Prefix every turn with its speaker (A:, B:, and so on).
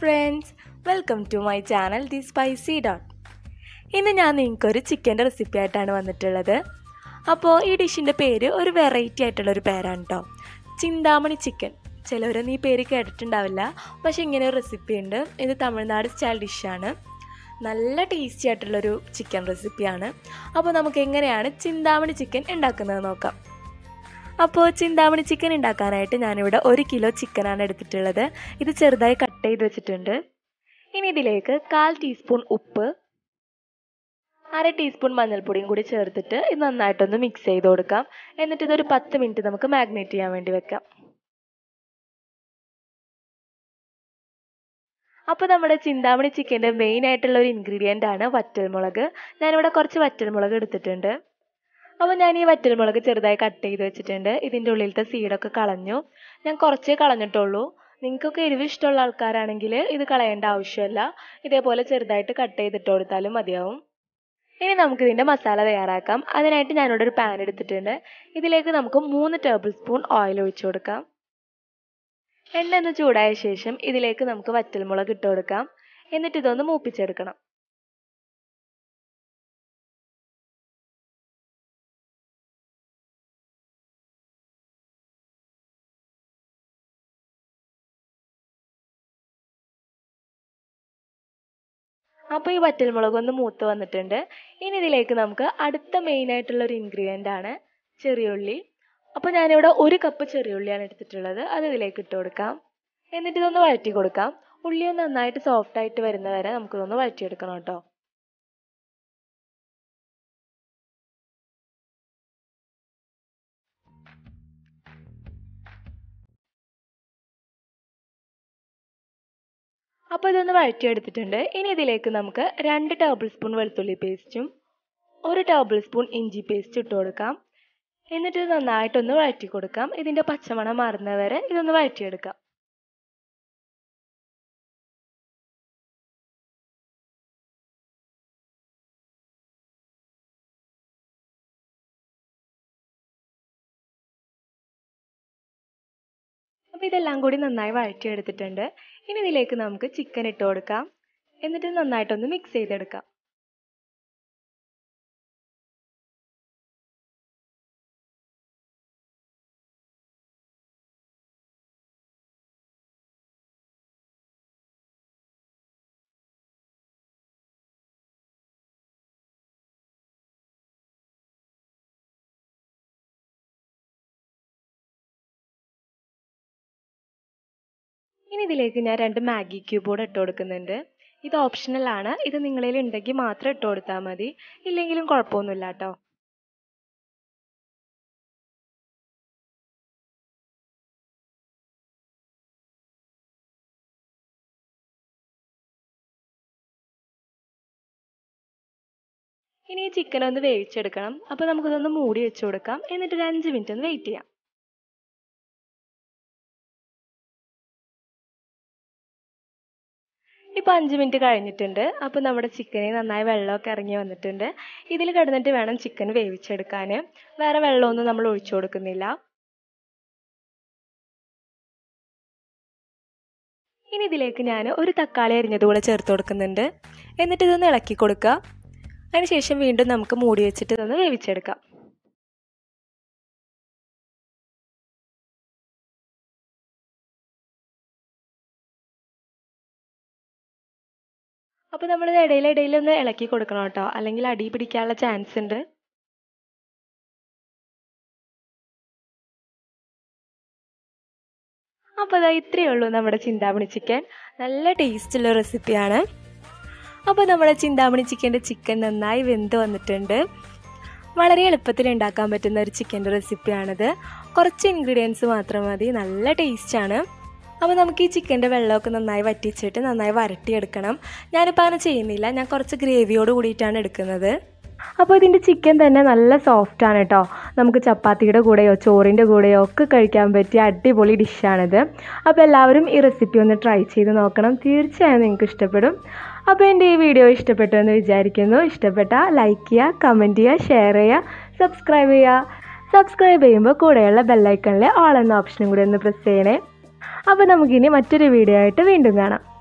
A: friends welcome to my channel the spicy dot ഇന്ന് ഞാൻ നിങ്ങൾക്കൊരു ചിക്കൻ്റെ റെസിപ്പി ആയിട്ടാണ് വന്നിട്ടുള്ളത് അപ്പോൾ ഈ ഡിഷിൻ്റെ പേര് ഒരു വെറൈറ്റി ആയിട്ടുള്ളൊരു പേരാണ് കേട്ടോ ചിന്താമണി ചിക്കൻ ചിലവരൊന്നും ഈ പേര് കേട്ടിട്ടുണ്ടാവില്ല പക്ഷേ ഇങ്ങനെ ഒരു റെസിപ്പി ഉണ്ട് ഇത് തമിഴ്നാട് സ്റ്റൈൽ ഡിഷാണ് നല്ല ടേസ്റ്റി ആയിട്ടുള്ളൊരു ചിക്കൻ റെസിപ്പിയാണ് അപ്പോൾ നമുക്ക് എങ്ങനെയാണ് ചിന്താമണി ചിക്കൻ ഉണ്ടാക്കുന്നത് നോക്കാം അപ്പോൾ ചിന്താമണി ചിക്കൻ ഉണ്ടാക്കാനായിട്ട് ഞാനിവിടെ ഒരു കിലോ ചിക്കനാണ് എടുത്തിട്ടുള്ളത് ഇത് ചെറുതായി കട്ട് ചെയ്ത് വെച്ചിട്ടുണ്ട് ഇനി ഇതിലേക്ക് കാൽ ടീസ്പൂൺ ഉപ്പ് അര ടീസ്പൂൺ മഞ്ഞൾപ്പൊടിയും കൂടി ചേർത്തിട്ട് ഇത് നന്നായിട്ടൊന്ന് മിക്സ് ചെയ്ത് കൊടുക്കാം എന്നിട്ട് ഇതൊരു പത്ത് മിനിറ്റ് നമുക്ക് മാഗ്നേറ്റ് ചെയ്യാൻ വേണ്ടി വെക്കാം അപ്പോൾ നമ്മുടെ ചിന്താമണി ചിക്കൻ്റെ മെയിൻ ആയിട്ടുള്ള ഒരു ഇൻഗ്രീഡിയൻ്റ് ആണ് വറ്റൽമുളക് ഞാനിവിടെ കുറച്ച് വറ്റൽമുളക് എടുത്തിട്ടുണ്ട് അപ്പോൾ ഞാൻ ഈ വറ്റൽമുളക് ചെറുതായി കട്ട് ചെയ്ത് വെച്ചിട്ടുണ്ട് ഇതിൻ്റെ ഉള്ളിലത്തെ സീഡൊക്കെ കളഞ്ഞു ഞാൻ കുറച്ചേ കളഞ്ഞിട്ടുള്ളൂ നിങ്ങൾക്കൊക്കെ എരിവ് ഇഷ്ടമുള്ള ആൾക്കാരാണെങ്കിൽ ഇത് കളയേണ്ട ആവശ്യമില്ല ഇതേപോലെ ചെറുതായിട്ട് കട്ട് ചെയ്തിട്ട് കൊടുത്താലും മതിയാവും ഇനി നമുക്ക് ഇതിൻ്റെ മസാല തയ്യാറാക്കാം അതിനായിട്ട് ഞാനിവിടെ ഒരു പാൻ എടുത്തിട്ടുണ്ട് ഇതിലേക്ക് നമുക്ക് മൂന്ന് ടേബിൾ സ്പൂൺ ഓയിൽ ഒഴിച്ചു കൊടുക്കാം എണ്ണ ഒന്ന് ചൂടായ ശേഷം ഇതിലേക്ക് നമുക്ക് വറ്റൽമുളക് ഇട്ട് കൊടുക്കാം എന്നിട്ട് ഇതൊന്ന് മൂപ്പിച്ചെടുക്കണം അപ്പോൾ ഈ വറ്റൽമുളക് ഒന്ന് മൂത്ത് വന്നിട്ടുണ്ട് ഇനി ഇതിലേക്ക് നമുക്ക് അടുത്ത മെയിൻ ആയിട്ടുള്ള ഒരു ഇൻഗ്രീഡിയൻ്റ് ആണ് ചെറിയുള്ളി അപ്പോൾ ഞാനിവിടെ ഒരു കപ്പ് ചെറിയുള്ളിയാണ് എടുത്തിട്ടുള്ളത് അത് ഇതിലേക്ക് ഇട്ട് കൊടുക്കാം എന്നിട്ട് ഇതൊന്ന് വഴറ്റി കൊടുക്കാം ഉള്ളി ഒന്ന് നന്നായിട്ട് സോഫ്റ്റ് ആയിട്ട് വരുന്ന വരെ നമുക്കിതൊന്ന് വഴറ്റിയെടുക്കണം കേട്ടോ അപ്പോൾ ഇതൊന്ന് വഴറ്റിയെടുത്തിട്ടുണ്ട് ഇനി ഇതിലേക്ക് നമുക്ക് രണ്ട് ടേബിൾ സ്പൂൺ വെളുത്തുള്ളി പേസ്റ്റും ഒരു ടേബിൾ സ്പൂൺ ഇഞ്ചി പേസ്റ്റ് ഇട്ട് കൊടുക്കാം എന്നിട്ട് ഇത് നന്നായിട്ടൊന്ന് വഴറ്റി കൊടുക്കാം ഇതിൻ്റെ പച്ചമണം മാറുന്നവരെ ഇതൊന്ന് വഴറ്റിയെടുക്കാം അപ്പോൾ ഇതെല്ലാം കൂടി നന്നായി വഴറ്റിയെടുത്തിട്ടുണ്ട് ഇനി ഇതിലേക്ക് നമുക്ക് ചിക്കൻ ഇട്ട് കൊടുക്കാം എന്നിട്ട് നന്നായിട്ടൊന്ന് മിക്സ് ചെയ്തെടുക്കാം ഇനി ഇതിലേക്ക് ഞാൻ രണ്ട് മാഗി ക്യൂബ് കൂടെ ഇട്ട് കൊടുക്കുന്നുണ്ട് ഇത് ഓപ്ഷണൽ ആണ് ഇത് നിങ്ങളിൽ ഉണ്ടെങ്കിൽ മാത്രം ഇട്ട് കൊടുത്താൽ മതി ഇല്ലെങ്കിലും കുഴപ്പമൊന്നുമില്ല കേട്ടോ ഇനി ഈ ചിക്കൻ ഒന്ന് വേവിച്ചെടുക്കണം അപ്പോൾ നമുക്കിതൊന്ന് മൂടി വെച്ച് കൊടുക്കാം എന്നിട്ട് ഒരു അഞ്ച് മിനിറ്റ് ഒന്ന് വെയിറ്റ് ചെയ്യാം ഇപ്പോൾ അഞ്ച് മിനിറ്റ് കഴിഞ്ഞിട്ടുണ്ട് അപ്പോൾ നമ്മുടെ ചിക്കന് നന്നായി വെള്ളമൊക്കെ ഇറങ്ങി വന്നിട്ടുണ്ട് ഇതിൽ കിടന്നിട്ട് വേണം ചിക്കൻ വേവിച്ചെടുക്കാൻ വേറെ വെള്ളമൊന്നും നമ്മൾ ഒഴിച്ചു കൊടുക്കുന്നില്ല ഇനി ഇതിലേക്ക് ഞാൻ ഒരു തക്കാളി അരിഞ്ഞത് കൂടെ ചേർത്ത് കൊടുക്കുന്നുണ്ട് എന്നിട്ട് ഇതൊന്ന് ഇളക്കി കൊടുക്കുക അതിനുശേഷം വീണ്ടും നമുക്ക് മൂടി വെച്ചിട്ട് ഇതൊന്ന് വേവിച്ചെടുക്കാം അപ്പോൾ നമ്മൾ ഇടയിൽ ഇടയിൽ ഒന്ന് ഇളക്കി കൊടുക്കണം കേട്ടോ അല്ലെങ്കിൽ അടി പിടിക്കാനുള്ള ചാൻസ് ഉണ്ട് അപ്പോൾ അതാ ഇത്രയേ ഉള്ളൂ നമ്മുടെ ചിന്താമണി ചിക്കൻ നല്ല ടേസ്റ്റുള്ള റെസിപ്പിയാണ് അപ്പോൾ നമ്മുടെ ചിന്താമണി ചിക്കൻ്റെ ചിക്കൻ നന്നായി വെന്ത് വന്നിട്ടുണ്ട് വളരെ എളുപ്പത്തിൽ ഉണ്ടാക്കാൻ പറ്റുന്ന ഒരു ചിക്കൻ്റെ റെസിപ്പിയാണിത് കുറച്ച് ഇൻഗ്രീഡിയൻസ് മാത്രം മതി നല്ല ടേസ്റ്റാണ് അപ്പോൾ നമുക്ക് ഈ ചിക്കൻ്റെ വെള്ളമൊക്കെ നന്നായി വറ്റിച്ചിട്ട് നന്നായി വരട്ടിയെടുക്കണം ഞാനിപ്പോൾ അങ്ങനെ ചെയ്യുന്നില്ല ഞാൻ കുറച്ച് ഗ്രേവിയോട് കൂടിയിട്ടാണ് എടുക്കുന്നത് അപ്പോൾ ഇതിൻ്റെ ചിക്കൻ തന്നെ നല്ല സോഫ്റ്റ് ആണ് കേട്ടോ നമുക്ക് ചപ്പാത്തിയുടെ കൂടെയോ ചോറിൻ്റെ കൂടെയോ ഒക്കെ കഴിക്കാൻ പറ്റിയ അടിപൊളി ഡിഷാണിത് അപ്പോൾ എല്ലാവരും ഈ റെസിപ്പി ഒന്ന് ട്രൈ ചെയ്ത് നോക്കണം തീർച്ചയായും നിങ്ങൾക്ക് ഇഷ്ടപ്പെടും അപ്പോൾ എൻ്റെ ഈ വീഡിയോ ഇഷ്ടപ്പെട്ടു എന്ന് വിചാരിക്കുന്നു ഇഷ്ടപ്പെട്ടാൽ ലൈക്ക് ചെയ്യുക കമൻറ്റ് ചെയ്യുക ഷെയർ ചെയ്യുക സബ്സ്ക്രൈബ് ചെയ്യുക സബ്സ്ക്രൈബ് ചെയ്യുമ്പോൾ കൂടെയുള്ള ബെല്ലൈക്കണിലെ ഓൾ എന്ന ഓപ്ഷനും കൂടി ഒന്ന് പ്രസ് ചെയ്യണേ അപ്പോൾ നമുക്കിനി മറ്റൊരു വീഡിയോ ആയിട്ട് വീണ്ടും കാണാം